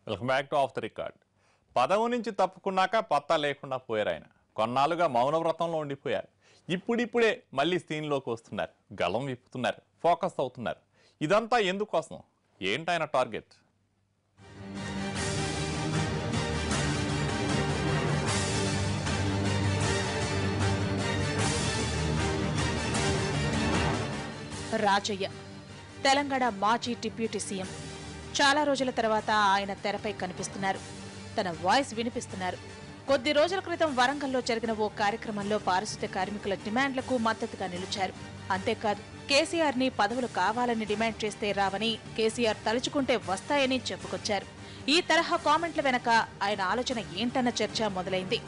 welcome back to off the record పదవి నుంచి తప్పుకున్నాక పత్తా లేకుండా పోయారు ఆయన కొన్నాళ్ళుగా మౌనవ్రతంలో ఉండిపోయారు ఇప్పుడిప్పుడే మళ్ళీ సీన్లోకి వస్తున్నారు గళం విప్పుతున్నారు ఫోకస్ అవుతున్నారు ఇదంతా ఎందుకోసం ఏంటి ఆయన టార్గెట్ రాజయ్య తెలంగాణ మాజీ డిప్యూటీ సీఎం చాలా రోజుల తర్వాత ఆయన తెరపై కనిపిస్తున్నారు తన వాయిస్ వినిపిస్తున్నారు కొద్ది రోజుల క్రితం వరంగల్లో జరిగిన ఓ కార్యక్రమంలో పారిశుద్ధ్య కార్మికుల డిమాండ్లకు మద్దతుగా నిలిచారు అంతేకాదు కేసీఆర్ ని పదవులు కావాలని డిమాండ్ చేస్తే రావని కేసీఆర్ తలుచుకుంటే వస్తాయని చెప్పుకొచ్చారు ఈ తరహా కామెంట్ల వెనక ఆయన ఆలోచన ఏంటన్న చర్చ మొదలైంది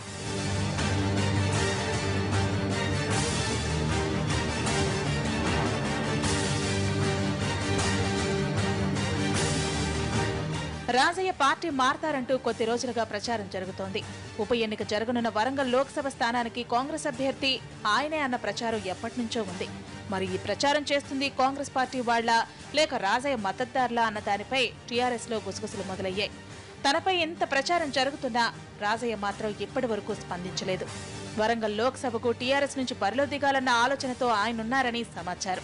రాజయ్య పార్టీ మారతారంటూ కొద్ది రోజులుగా ప్రచారం జరుగుతోంది ఉప ఎన్నిక జరగనున్న వరంగల్ లోక్సభ స్థానానికి కాంగ్రెస్ అభ్యర్థి ఆయనే అన్న ప్రచారం ఎప్పటినుంచో ఉంది మరి ఈ ప్రచారం చేస్తుంది కాంగ్రెస్ పార్టీ వాళ్ళ లేక రాజయ్య మద్దతుదారులా అన్న దానిపై టీఆర్ఎస్ లో గుసగుసలు మొదలయ్యాయి తనపై ఇంత ప్రచారం జరుగుతున్నా రాజయ్య మాత్రం ఇప్పటి వరకు స్పందించలేదు వరంగల్ లోక్సభకు టీఆర్ఎస్ నుంచి బరిలో దిగాలన్న ఆలోచనతో ఆయనున్నారని సమాచారం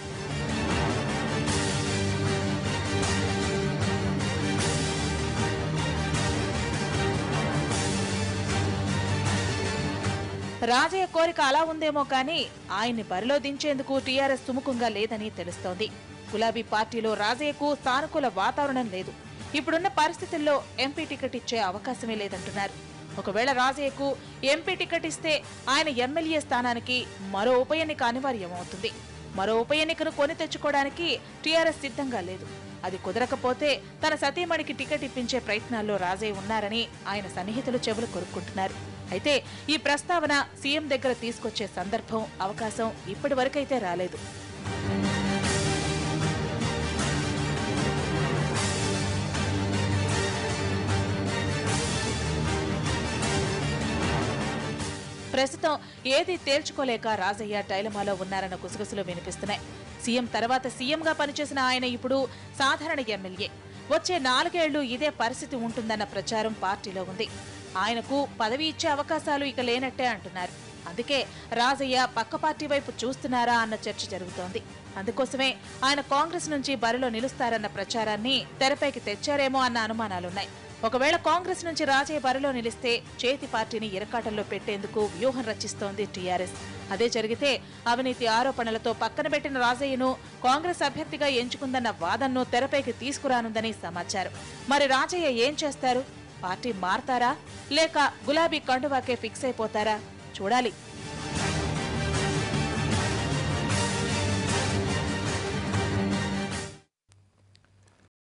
రాజయ్య కోరిక అలా ఉందేమో కానీ ఆయన్ని బరిలో దించేందుకు టీఆర్ఎస్ సుముఖంగా లేదని తెలుస్తోంది గులాబీ పార్టీలో రాజయ్యకు సానుకూల వాతావరణం లేదు ఇప్పుడున్న పరిస్థితుల్లో ఎంపీ టికెట్ ఇచ్చే అవకాశమే లేదంటున్నారు ఒకవేళ రాజయ్యకు ఎంపీ టికెట్ ఇస్తే ఆయన ఎమ్మెల్యే స్థానానికి మరో ఉప ఎన్నిక అనివార్యమవుతుంది మరో ఉప ఎన్నికను కొని తెచ్చుకోవడానికి టీఆర్ఎస్ సిద్ధంగా లేదు అది కుదరకపోతే తన సతీమణికి టికెట్ ఇప్పించే ప్రయత్నాల్లో రాజయ్య ఉన్నారని ఆయన సన్నిహితులు చెవులు కొరుక్కుంటున్నారు అయితే ఈ ప్రస్తావన సీఎం దగ్గర తీసుకొచ్చే సందర్భం అవకాశం ఇప్పటి వరకైతే రాలేదు ప్రస్తుతం ఏది తేల్చుకోలేక రాజయ్య డైలమాలో ఉన్నారన్న గుసగుసలు వినిపిస్తున్నాయి సీఎం తర్వాత సీఎంగా పనిచేసిన ఆయన ఇప్పుడు సాధారణ ఎమ్మెల్యే వచ్చే నాలుగేళ్లు ఇదే పరిస్థితి ఉంటుందన్న ప్రచారం పార్టీలో ఉంది ఆయనకు పదవి ఇచ్చే అవకాశాలు ఇక లేనట్టే అంటున్నారు అందుకే రాజయ్య పక్క పార్టీ వైపు చూస్తున్నారా అన్న చర్చ జరుగుతోంది అందుకోసమే ఆయన కాంగ్రెస్ నుంచి బరిలో నిలుస్తారన్న ప్రచారాన్ని తెరపైకి తెచ్చారేమో అన్న అనుమానాలున్నాయి ఒకవేళ కాంగ్రెస్ నుంచి రాజయ్య బరిలో నిలిస్తే చేతి పార్టీని ఇరకాటంలో పెట్టేందుకు వ్యూహం రచిస్తోంది టీఆర్ఎస్ అదే జరిగితే అవినీతి ఆరోపణలతో పక్కన పెట్టిన రాజయ్యను కాంగ్రెస్ అభ్యర్థిగా ఎంచుకుందన్న వాదనను తెరపైకి తీసుకురానుందని సమాచారం మరి రాజయ్య ఏం చేస్తారు పార్టీ మారతారా లేక గులాబీ కండువాకే ఫిక్స్ అయిపోతారా చూడాలి